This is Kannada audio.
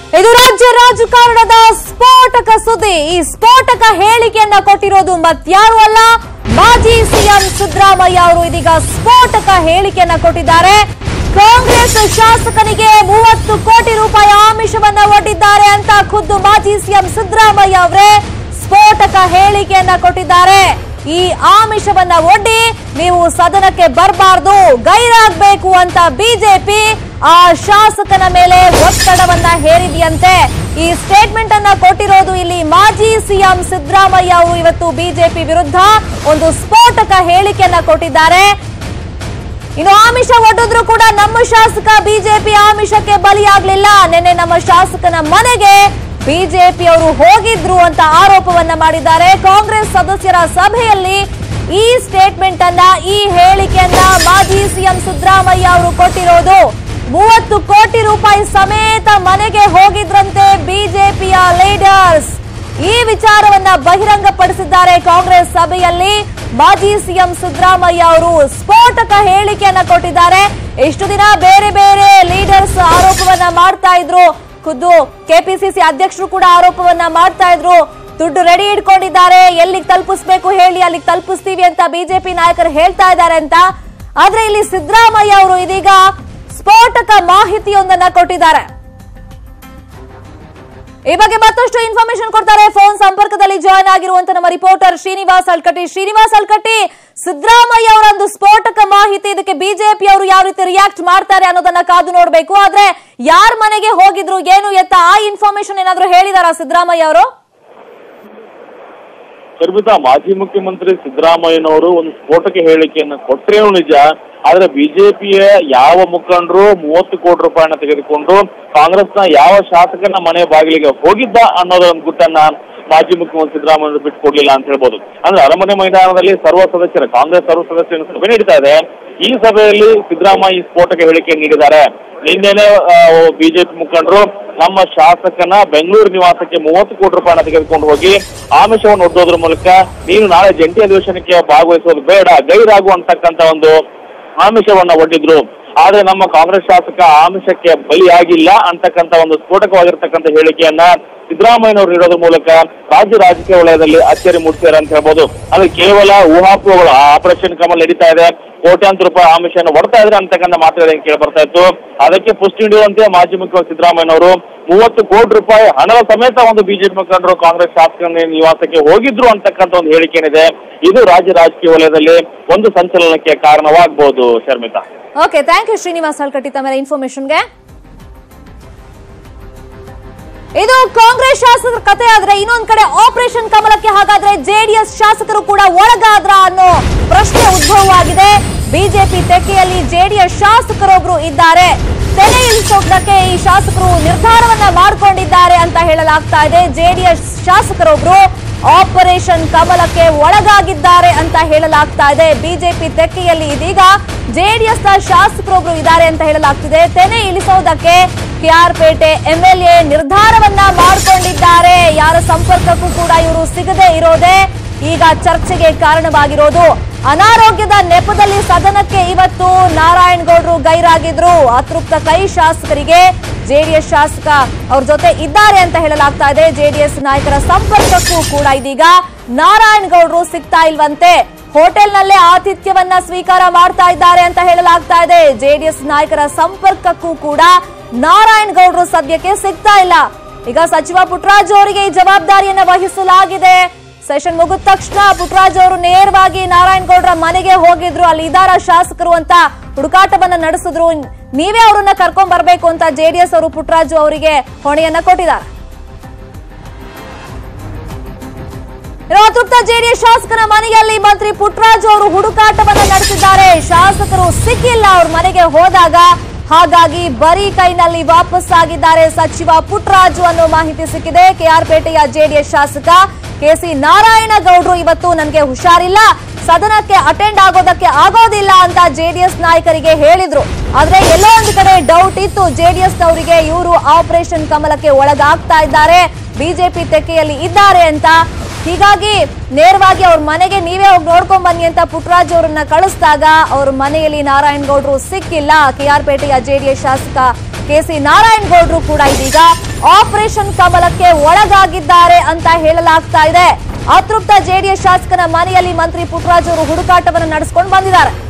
ಇದು ರಾಜ್ಯ ರಾಜಕಾರಣದ ಸ್ಫೋಟಕ ಸುದ್ದಿ ಈ ಸ್ಫೋಟಕ ಹೇಳಿಕೆಯನ್ನ ಕೊಟ್ಟಿರೋದು ಮತ್ಯಾರು ಅಲ್ಲ ಮಾಜಿ ಸಿಎಂ ಸಿದ್ದರಾಮಯ್ಯ ಅವರು ಇದೀಗ ಸ್ಫೋಟಕ ಹೇಳಿಕೆಯನ್ನ ಕೊಟ್ಟಿದ್ದಾರೆ ಕಾಂಗ್ರೆಸ್ ಶಾಸಕನಿಗೆ ಮೂವತ್ತು ಕೋಟಿ ರೂಪಾಯಿ ಆಮಿಷವನ್ನ ಒಡ್ಡಿದ್ದಾರೆ ಅಂತ ಖುದ್ದು ಮಾಜಿ ಸಿಎಂ ಸಿದ್ದರಾಮಯ್ಯ ಅವರೇ ಸ್ಫೋಟಕ ಹೇಳಿಕೆಯನ್ನ ಕೊಟ್ಟಿದ್ದಾರೆ ಈ ಆಮಿಷವನ್ನ ಒಡ್ಡಿ ನೀವು ಸದನಕ್ಕೆ ಬರಬಾರ್ದು ಗೈರಾಗಬೇಕು ಅಂತ ಬಿಜೆಪಿ ಆ ಶಾಸಕನ ಮೇಲೆ ಒತ್ತಡವನ್ನ ಹೇರಿದೆಯಂತೆ ಈ ಸ್ಟೇಟ್ಮೆಂಟ್ ಅನ್ನ ಕೊಟ್ಟಿರೋದು ಇಲ್ಲಿ ಮಾಜಿ ಸಿಎಂ ಸಿದ್ದರಾಮಯ್ಯ ಅವರು ಇವತ್ತು ಬಿಜೆಪಿ ವಿರುದ್ಧ ಒಂದು ಸ್ಫೋಟಕ ಹೇಳಿಕೆಯನ್ನ ಕೊಟ್ಟಿದ್ದಾರೆ ಇನ್ನು ಆಮಿಷ ಒಡ್ಡಿದ್ರು ಕೂಡ ನಮ್ಮ ಶಾಸಕ ಬಿಜೆಪಿ ಆಮಿಷಕ್ಕೆ ಬಲಿಯಾಗ್ಲಿಲ್ಲ ನಿನ್ನೆ ನಮ್ಮ ಶಾಸಕನ ಮನೆಗೆ ಬಿಜೆಪಿ ಅವರು ಹೋಗಿದ್ರು ಅಂತ ಆರೋಪವನ್ನ ಮಾಡಿದ್ದಾರೆ ಕಾಂಗ್ರೆಸ್ ಸದಸ್ಯರ ಸಭೆಯಲ್ಲಿ ಈ ಸ್ಟೇಟ್ಮೆಂಟ್ ಅನ್ನ ಈ ಹೇಳಿಕೆಯನ್ನ ಮಾಜಿ ಸಿಎಂ ಸಿದ್ದರಾಮಯ್ಯ ಅವರು ಕೊಟ್ಟಿರೋದು ಮೂವತ್ತು ಕೋಟಿ ರೂಪಾಯಿ ಸಮೇತ ಮನೆಗೆ ಹೋಗಿದ್ರಂತೆ ಬಿಜೆಪಿಯ ಲೀಡರ್ಸ್ ಈ ವಿಚಾರವನ್ನ ಬಹಿರಂಗಪಡಿಸಿದ್ದಾರೆ ಕಾಂಗ್ರೆಸ್ ಸಭೆಯಲ್ಲಿ ಮಾಜಿ ಸಿಎಂ ಸಿದ್ದರಾಮಯ್ಯ ಅವರು ಸ್ಫೋಟಕ ಹೇಳಿಕೆಯನ್ನ ಕೊಟ್ಟಿದ್ದಾರೆ ಇಷ್ಟು ದಿನ ಬೇರೆ ಬೇರೆ ಲೀಡರ್ಸ್ ಆರೋಪವನ್ನ ಮಾಡ್ತಾ ಇದ್ರು ಖುದ್ದು ಕೆಪಿಸಿಸಿ ಅಧ್ಯಕ್ಷರು ಕೂಡ ಆರೋಪವನ್ನ ಮಾಡ್ತಾ ಇದ್ರು ದುಡ್ಡು ರೆಡಿ ಇಟ್ಕೊಂಡಿದ್ದಾರೆ ಎಲ್ಲಿಗೆ ತಲುಪಿಸ್ಬೇಕು ಹೇಳಿ ಅಲ್ಲಿಗೆ ತಲುಪಿಸ್ತೀವಿ ಅಂತ ಬಿಜೆಪಿ ನಾಯಕರು ಹೇಳ್ತಾ ಇದ್ದಾರೆ ಅಂತ ಆದ್ರೆ ಇಲ್ಲಿ ಸಿದ್ದರಾಮಯ್ಯ ಅವರು ಇದೀಗ ಸ್ಫೋಟಕ ಮಾಹಿತಿಯೊಂದನ್ನ ಕೊಟ್ಟಿದ್ದಾರೆ ಈ ಬಗ್ಗೆ ಮತ್ತಷ್ಟು ಇನ್ಫಾರ್ಮೇಶನ್ ಕೊಡ್ತಾರೆ ಫೋನ್ ಸಂಪರ್ಕದಲ್ಲಿ ಜಾಯ್ನ್ ಆಗಿರುವಂತ ನಮ್ಮ ರಿಪೋರ್ಟರ್ ಶ್ರೀನಿವಾಸ್ ಅಲ್ಕಟ್ಟಿ ಶ್ರೀನಿವಾಸ್ ಅಲ್ಕಟ್ಟಿ ಸಿದ್ದರಾಮಯ್ಯ ಅವರ ಒಂದು ಸ್ಫೋಟಕ ಮಾಹಿತಿ ಇದಕ್ಕೆ ಬಿಜೆಪಿ ಅವರು ಯಾವ ರೀತಿ ರಿಯಾಕ್ಟ್ ಮಾಡ್ತಾರೆ ಅನ್ನೋದನ್ನ ಕಾದು ನೋಡಬೇಕು ಆದ್ರೆ ಯಾರ ಮನೆಗೆ ಹೋಗಿದ್ರು ಏನು ಎತ್ತ ಆ ಇನ್ಫಾರ್ಮೇಶನ್ ಏನಾದ್ರು ಹೇಳಿದಾರಾ ಸಿದ್ದರಾಮಯ್ಯ ಅವರು ಶರ್ಮಿತಾ ಮಾಜಿ ಮುಖ್ಯಮಂತ್ರಿ ಸಿದ್ದರಾಮಯ್ಯನವರು ಒಂದು ಸ್ಫೋಟಕ ಹೇಳಿಕೆಯನ್ನು ಕೊಟ್ರೇನು ನಿಜ ಆದ್ರೆ ಬಿಜೆಪಿಯ ಯಾವ ಮುಖಂಡರು ಮೂವತ್ತು ಕೋಟಿ ರೂಪಾಯಿನ ತೆಗೆದುಕೊಂಡು ಕಾಂಗ್ರೆಸ್ನ ಯಾವ ಶಾಸಕನ ಮನೆ ಬಾಗಿಲಿಗೆ ಹೋಗಿದ್ದ ಅನ್ನೋದರ ಒಂದು ಗುಟ್ಟನ್ನ ಮಾಜಿ ಮುಖ್ಯಮಂತ್ರಿ ಸಿದ್ದರಾಮಯ್ಯ ಬಿಟ್ಕೊಡ್ಲಿಲ್ಲ ಅಂತ ಹೇಳ್ಬೋದು ಅಂದ್ರೆ ಅರಮನೆ ಮೈದಾನದಲ್ಲಿ ಸರ್ವ ಸದಸ್ಯರ ಕಾಂಗ್ರೆಸ್ ಸರ್ವ ಸದಸ್ಯರ ಸಭೆ ನಡೀತಾ ಇದೆ ಈ ಸಭೆಯಲ್ಲಿ ಸಿದ್ದರಾಮಯ್ಯ ಈ ಸ್ಫೋಟಕ ಹೇಳಿಕೆ ನೀಡಿದ್ದಾರೆ ನಿನ್ನೆನೆ ಬಿಜೆಪಿ ಮುಖಂಡರು ನಮ್ಮ ಶಾಸಕನ ಬೆಂಗಳೂರು ನಿವಾಸಕ್ಕೆ ಮೂವತ್ತು ಕೋಟಿ ರೂಪಾಯಿನ ತೆಗೆದುಕೊಂಡು ಹೋಗಿ ಆಮಿಷವನ್ನು ಒಡ್ಡೋದ್ರ ಮೂಲಕ ನೀನು ನಾಳೆ ಜಂಟಿ ಅಧಿವೇಶನಕ್ಕೆ ಭಾಗವಹಿಸೋದು ಬೇಡ ಗೈರಾಗು ಅಂತಕ್ಕಂತ ಒಂದು ಆಮಿಷವನ್ನ ಒಡ್ಡಿದ್ರು ಆದ್ರೆ ನಮ್ಮ ಕಾಂಗ್ರೆಸ್ ಶಾಸಕ ಆಮಿಷಕ್ಕೆ ಬಲಿಯಾಗಿಲ್ಲ ಅಂತಕ್ಕಂತ ಒಂದು ಸ್ಫೋಟಕವಾಗಿರ್ತಕ್ಕಂಥ ಹೇಳಿಕೆಯನ್ನ ಸಿದ್ದರಾಮಯ್ಯನವರು ನೀಡೋದ್ರ ಮೂಲಕ ರಾಜ್ಯ ರಾಜಕೀಯ ವಲಯದಲ್ಲಿ ಅಚ್ಚರಿ ಮೂಡಿಸ್ಯಾರ ಅಂತ ಹೇಳ್ಬೋದು ಅಂದ್ರೆ ಕೇವಲ ಊಹಾಪೋಹಗಳು ಆಪರೇಷನ್ ಕಮಲ್ ನಡೀತಾ ಇದೆ ಕೋಟ್ಯಾಂತರ ರೂಪಾಯಿ ಆಮಿಷವನ್ನು ಒಡ್ತಾ ಇದ್ರೆ ಅಂತಕ್ಕಂಥ ಮಾತ್ರ ಕೇಳಿ ಬರ್ತಾ ಇತ್ತು ಅದಕ್ಕೆ ಪುಷ್ಟಿ ನೀಡುವಂತೆ ಮಾಜಿ ಮುಖ್ಯಮಂತ್ರಿ ಸಿದ್ದರಾಮಯ್ಯನವರು ಮೂವತ್ತು ಕೋಟಿ ರೂಪಾಯಿ ಹಣದ ಸಮೇತ ಒಂದು ಬಿಜೆಪಿ ಮುಖಂಡರು ಕಾಂಗ್ರೆಸ್ ಶಾಸಕನ ನಿವಾಸಕ್ಕೆ ಹೋಗಿದ್ರು ಅಂತಕ್ಕಂಥ ಒಂದು ಹೇಳಿಕೆ ಏನಿದೆ ಇದು ರಾಜ್ಯ ರಾಜಕೀಯ ವಲಯದಲ್ಲಿ ಒಂದು ಸಂಚಲನಕ್ಕೆ ಕಾರಣವಾಗಬಹುದು Sharmita okay thank you Srinivas Alkatti ತಮ್ಮ ಇನ್ಫಾರ್ಮೇಶನ್ಗೆ ಇದು ಕಾಂಗ್ರೆಸ್ ಶಾಸಕರ ಕತೆ ಆದ್ರೆ ಇನ್ನೊಂದ್ ಕಡೆ ಆಪರೇಷನ್ ಕಮಲಕ್ಕೆ ಹಾಗಾದ್ರೆ ಜೆಡಿಎಸ್ ಶಾಸಕರು ಕೂಡ ಒಳಗಾದ್ರ ಅನ್ನೋ ಪ್ರಶ್ನೆ ಉದ್ಭವವಾಗಿದೆ ಬಿಜೆಪಿ ತೆಕ್ಕೆಯಲ್ಲಿ ಜೆಡಿಎಸ್ ಶಾಸಕರೊಬ್ರು ಇದ್ದಾರೆ ತೆನೆ ಇಳಿಸೋದಕ್ಕೆ ಈ ಶಾಸಕರು ನಿರ್ಧಾರವನ್ನ ಮಾಡಿಕೊಂಡಿದ್ದಾರೆ ಅಂತ ಹೇಳಲಾಗ್ತಾ ಇದೆ ಜೆಡಿಎಸ್ ಶಾಸಕರೊಬ್ರು ಆಪರೇಷನ್ ಕಮಲಕ್ಕೆ ಒಳಗಾಗಿದ್ದಾರೆ ಅಂತ ಹೇಳಲಾಗ್ತಾ ಇದೆ ಬಿಜೆಪಿ ತೆಕ್ಕೆಯಲ್ಲಿ ಇದೀಗ ಜೆಡಿಎಸ್ ನ ಶಾಸಕರೊಬ್ರು ಇದ್ದಾರೆ ಅಂತ ಹೇಳಲಾಗ್ತಿದೆ ತೆನೆ ಇಳಿಸೋದಕ್ಕೆ ಕೆಆರ್ಪೇಟೆ ಎಂಎಲ್ಎ ನಿರ್ಧಾರವನ್ನ ಮಾಡಿಕೊಂಡಿದ್ದಾರೆ ಯಾರ ಸಂಪರ್ಕಕ್ಕೂ ಕೂಡ ಇವರು ಸಿಗದೆ ಇರೋದೇ ಈಗ ಚರ್ಚೆಗೆ ಕಾರಣವಾಗಿರೋದು ಅನಾರೋಗ್ಯದ ನೆಪದಲ್ಲಿ ಸದನಕ್ಕೆ ಇವತ್ತು ನಾರಾಯಣಗೌಡರು ಗೈರಾಗಿದ್ರು ಅತೃಪ್ತ ಕೈ ಶಾಸಕರಿಗೆ ಜೆಡಿಎಸ್ ಶಾಸಕ ಅವ್ರ ಜೊತೆ ಇದ್ದಾರೆ ಅಂತ ಹೇಳಲಾಗ್ತಾ ಇದೆ ಜೆಡಿಎಸ್ ನಾಯಕರ ಸಂಪರ್ಕಕ್ಕೂ ಕೂಡ ಇದೀಗ ನಾರಾಯಣಗೌಡರು ಸಿಗ್ತಾ ಇಲ್ವಂತೆ ಹೋಟೆಲ್ನಲ್ಲೇ ಆತಿಥ್ಯವನ್ನ ಸ್ವೀಕಾರ ಮಾಡ್ತಾ ಇದ್ದಾರೆ ಅಂತ ಹೇಳಲಾಗ್ತಾ ಇದೆ ಜೆಡಿಎಸ್ ನಾಯಕರ ಸಂಪರ್ಕಕ್ಕೂ ಕೂಡ ನಾರಾಯಣಗೌಡರು ಸದ್ಯಕ್ಕೆ ಸಿಗ್ತಾ ಇಲ್ಲ ಈಗ ಸಚಿವ ಪುಟ್ಟರಾಜು ಅವರಿಗೆ ಈ ಜವಾಬ್ದಾರಿಯನ್ನ ವಹಿಸಲಾಗಿದೆ ಸೆಷನ್ ಮುಗಿದ ತಕ್ಷಣ ಪುಟ್ಟರಾಜು ಅವರು ನೇರವಾಗಿ ನಾರಾಯಣಗೌಡರ ಮನೆಗೆ ಹೋಗಿದ್ರು ಅಲ್ಲಿ ಇದಾರ ಶಾಸಕರು ಅಂತ ಹುಡುಕಾಟವನ್ನ ನಡೆಸಿದ್ರು ನೀವೇ ಅವರನ್ನ ಕರ್ಕೊಂಡ್ ಬರ್ಬೇಕು ಅಂತ ಜೆಡಿಎಸ್ ಅವರು ಪುಟ್ಟರಾಜು ಅವರಿಗೆ ಹೊಣೆಯನ್ನ ಕೊಟ್ಟಿದ್ದಾರೆ ಇನ್ನು ಅತೃಪ್ತ ಜೆಡಿಎಸ್ ಶಾಸಕರ ಮನೆಯಲ್ಲಿ ಮಂತ್ರಿ ಪುಟ್ಟರಾಜು ಅವರು ಹುಡುಕಾಟವನ್ನ ನಡೆಸಿದ್ದಾರೆ ಶಾಸಕರು ಸಿಕ್ಕಿಲ್ಲ ಅವ್ರ ಮನೆಗೆ ಹೋದಾಗ ಹಾಗಾಗಿ ಬರೀ ಕೈನಲ್ಲಿ ವಾಪಸ್ ಆಗಿದ್ದಾರೆ ಸಚಿವ ಪುಟ್ಟರಾಜು ಅನ್ನೋ ಮಾಹಿತಿ ಸಿಕ್ಕಿದೆ ಕೆಆರ್ಪೇಟೆಯ ಜೆಡಿಎಸ್ ಶಾಸಕ ಕೆಸಿ ನಾರಾಯಣಗೌಡರು ಇವತ್ತು ನನಗೆ ಹುಷಾರಿಲ್ಲ ಸದನಕ್ಕೆ ಅಟೆಂಡ್ ಆಗೋದಕ್ಕೆ ಆಗೋದಿಲ್ಲ ಅಂತ ಜೆಡಿಎಸ್ ನಾಯಕರಿಗೆ ಹೇಳಿದ್ರು ಆದ್ರೆ ಎಲ್ಲೋ ಒಂದು ಕಡೆ ಡೌಟ್ ಇತ್ತು ಜೆಡಿಎಸ್ ನವರಿಗೆ ಇವರು ಆಪರೇಷನ್ ಕಮಲಕ್ಕೆ ಒಳಗಾಗ್ತಾ ಇದ್ದಾರೆ ಬಿಜೆಪಿ ತೆಕ್ಕೆಯಲ್ಲಿ ಇದ್ದಾರೆ ಅಂತ ಹೀಗಾಗಿ ನೇರವಾಗಿ ಅವ್ರ ಮನೆಗೆ ನೀವೇ ಹೋಗಿ ನೋಡ್ಕೊಂಡ್ ಬನ್ನಿ ಅಂತ ಪುಟ್ಟರಾಜ್ ಅವರನ್ನ ಕಳಿಸಿದಾಗ ಅವ್ರ ಮನೆಯಲ್ಲಿ ನಾರಾಯಣಗೌಡರು ಸಿಕ್ಕಿಲ್ಲ ಕೆಆರ್ಪೇಟೆಯ ಜೆಡಿಎಸ್ ಶಾಸಕ ಕೆ ಸಿ ನಾರಾಯಣಗೌಡರು ಕೂಡ ಇದೀಗ ಆಪರೇಷನ್ ಕಮಲಕ್ಕೆ ಒಳಗಾಗಿದ್ದಾರೆ ಅಂತ ಹೇಳಲಾಗ್ತಾ ಇದೆ ಅತೃಪ್ತ ಜೆಡಿಎಸ್ ಶಾಸಕನ ಮನೆಯಲ್ಲಿ ಮಂತ್ರಿ ಪುಟ್ಟರಾಜ್ ಅವರು ಹುಡುಕಾಟವನ್ನು ನಡೆಸಿಕೊಂಡು ಬಂದಿದ್ದಾರೆ